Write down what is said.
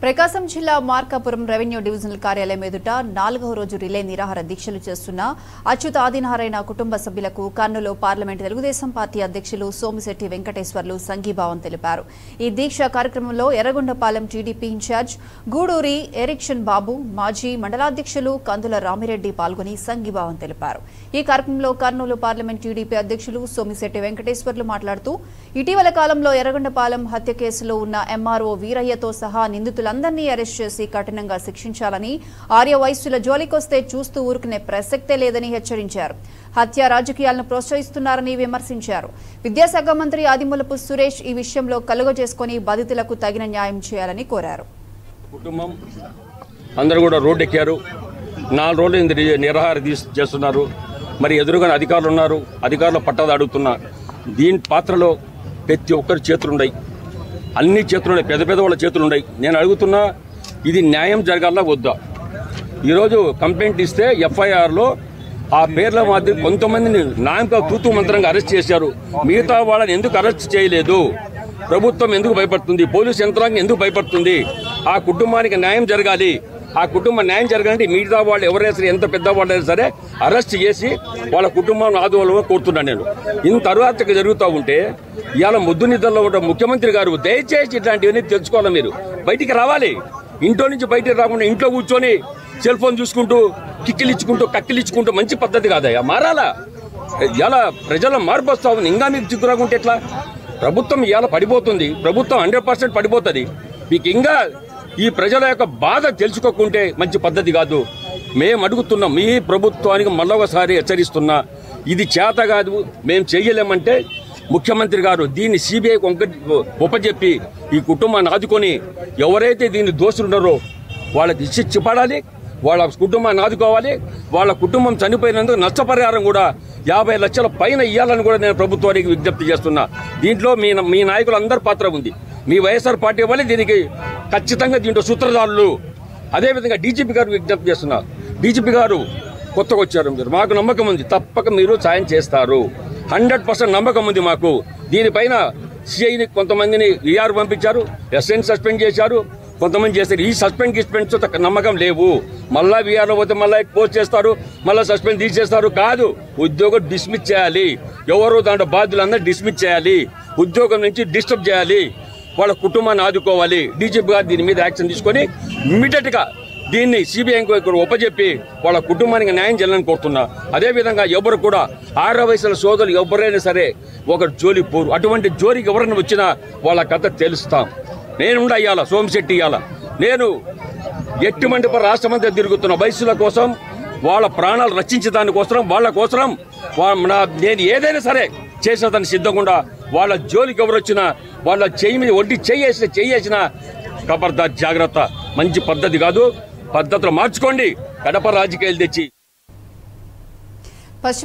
ప్రకాశం జిల్లా Markapuram revenue divisional కార్యాలయం ఎదుట నాలుగవ రోజు రిలే నిరాహార దీక్షలు చేస్తున్న అచ్యుత ఆదినారాయణ కుటుంబ సభ్యులకు కర్నూలు పార్లమెంటు తెలుగుదేశం పార్టీ అధ్యక్షులు సోమిశెట్టి వెంకటేశ్వర్లు సంఘీభావం తెలిపారు ఈ దీక్ష కార్యక్రమంలో ఎర్రగొండపాలెం టీడీపీ ఇన్ఛార్జ్ గూడూరి ఎరిక్షన్ బాబు మాజీ మండలాధ్యక్షులు కందుల రామిరెడ్డి పాల్గొని సంఘీభావం తెలిపారు ఈ కార్యక్రమంలో కర్నూలు పార్లమెంట్ టీడీపీ అధ్యక్షులు సోమిశెట్టి వెంకటేశ్వర్లు మాట్లాడుతూ ఇటీవల కాలంలో ఎర్రగొండపాలెం హత్య కేసులో ఉన్న ఎంఆర్ఓ వీరయ్యతో సహా నిందితులందరినీ అరెస్ట్ చేసి కఠినంగా శిక్షించాలని ఆర్య వయస్సుల జోలికొస్తే చూస్తూ ఊరుకునే ప్రసక్తే లేదని హెచ్చరించారు హత్య రాజకీయాలను ప్రోత్సహిస్తున్నారని విమర్శించారు విద్యాశాఖ మంత్రి ఆదిమూలపు సురేష్ ఈ విషయంలో కలుగ చేసుకుని బాధితులకు తగిన న్యాయం చేయాలని కోరారు కుటుంబం అందరూ కూడా రోడ్డు ఎక్కారు నాలుగు రోజులు ఇంత ని- నిరాహార దీక్ష చేస్తున్నారు మరి ఎదురుగా అధికారులు ఉన్నారు అధికారులు పట్టదు అడుగుతున్నా దీని పాత్రలో ప్రతి ఒక్కరి చేతులు ఉన్నాయి అన్ని చేతులు ఉన్నాయి పెద్ద పెద్ద వాళ్ళ చేతులు ఉన్నాయి నేను అడుగుతున్నా ఇది న్యాయం జరగాలా వద్దా ఈరోజు కంప్లైంట్ ఇస్తే ఎఫ్ఐఆర్లో ఆ పేర్ల మధ్య కొంతమందిని నాయక తూతు మంత్రంగా అరెస్ట్ చేశారు మిగతా వాళ్ళని ఎందుకు అరెస్ట్ చేయలేదు ప్రభుత్వం ఎందుకు భయపడుతుంది పోలీస్ యంత్రాంగం ఎందుకు భయపడుతుంది ఆ కుటుంబానికి న్యాయం జరగాలి ఆ కుటుంబం న్యాయం జరగాలంటే మిగతా వాళ్ళు ఎవరైనా సరే ఎంత పెద్ద వాళ్ళైనా సరే అరెస్ట్ చేసి వాళ్ళ కుటుంబాన్ని ఆదుకోవాలని కోరుతున్నాను నేను ఇంత తరువాత జరుగుతూ ఉంటే ఇవాళ ముద్దు నిద్రలో ఉన్న ముఖ్యమంత్రి గారు దయచేసి ఇట్లాంటివన్నీ తెలుసుకోవాలి మీరు బయటికి రావాలి ఇంట్లో నుంచి బయటికి రాకుండా ఇంట్లో కూర్చొని సెల్ ఫోన్ చూసుకుంటూ కిక్కిలిచ్చుకుంటూ కక్కిలిచ్చుకుంటూ మంచి పద్ధతి కాదయ్యా మారాలా ఇలా ప్రజల మార్పు వస్తా ఉంది ఇంకా మీకు చిక్కురాకుంటే ఎట్లా ప్రభుత్వం ఇవాళ పడిపోతుంది ప్రభుత్వం హండ్రెడ్ పర్సెంట్ పడిపోతుంది మీకు ఇంకా ఈ ప్రజల యొక్క బాధ తెలుసుకోకుంటే మంచి పద్ధతి కాదు మేము అడుగుతున్నాం మీ ప్రభుత్వానికి మళ్ళొకసారి హెచ్చరిస్తున్నా ఇది చేత కాదు మేము చెయ్యలేమంటే ముఖ్యమంత్రి గారు దీన్ని సిబిఐకి వంక ఉపజెప్పి ఈ కుటుంబాన్ని ఆదుకొని ఎవరైతే దీన్ని దోషులు ఉన్నారో వాళ్ళకి శిక్ష పడాలి వాళ్ళ కుటుంబాన్ని ఆదుకోవాలి వాళ్ళ కుటుంబం చనిపోయినందుకు నష్టపరిహారం కూడా యాభై లక్షల పైన ఇవ్వాలని కూడా నేను ప్రభుత్వానికి విజ్ఞప్తి చేస్తున్నా దీంట్లో మీ మీ నాయకులు అందరి పాత్ర ఉంది మీ వైఎస్ఆర్ పార్టీ వల్ల దీనికి ఖచ్చితంగా దీంట్లో సూత్రధారులు అదేవిధంగా డీజీపీ గారు విజ్ఞప్తి చేస్తున్నా డీజీపీ గారు కొత్తగా వచ్చారు మీరు మాకు నమ్మకం ఉంది తప్పక మీరు సాయం చేస్తారు హండ్రెడ్ పర్సెంట్ నమ్మకం ఉంది మాకు దీనిపైన సిఐని కొంతమందిని విఆర్ పంపించారు ఎస్ఎన్ సస్పెండ్ చేశారు కొంతమంది చేస్తారు ఈ సస్పెండ్ గిస్పెండ్స్ నమ్మకం లేవు మళ్ళా విఆర్లో పోతే మళ్ళీ పోస్ట్ చేస్తారు మళ్ళీ సస్పెండ్ తీసేస్తారు కాదు ఉద్యోగం డిస్మిస్ చేయాలి ఎవరు దాంట్లో బాధ్యులందరూ డిస్మిస్ చేయాలి ఉద్యోగం నుంచి డిస్టర్బ్ చేయాలి వాళ్ళ కుటుంబాన్ని ఆదుకోవాలి డీజీపీ గారు దీని మీద యాక్షన్ తీసుకొని ఇమ్మీడియట్ గా దీన్ని సిబిఐ ఎంక్వైరీ ఒప్పజెప్పి వాళ్ళ కుటుంబానికి న్యాయం చేయాలని కోరుతున్నా అదేవిధంగా ఎవరు కూడా ఆరో వయసుల సోదరులు ఎవరైనా సరే ఒక జోలి పోరు అటువంటి జోలికి ఎవరైనా వచ్చినా వాళ్ళ కథ తెలుస్తాం నేను ఇయ్యాల సోమశెట్టి ఇయ్యాల నేను ఎట్టి మంటప రాష్ట్రమంతా తిరుగుతున్న వయసుల కోసం వాళ్ళ ప్రాణాలు రక్షించే దానికోసం వాళ్ళ కోసం వా- నా- నేను ఏదైనా సరే చేసేదాన్ని సిద్ధంగా వాళ్ళ జోలికి ఎవరు వచ్చినా వాళ్ళ చెయ్యి మీద ఒడ్డి చెయ్యేసిన చెయ్యేసిన ఖబర్దార్ జాగ్రత్త మంచి పద్ధతి కాదు పద్ధతులు మార్చుకోండి కడప రాజకీయాలు తెచ్చి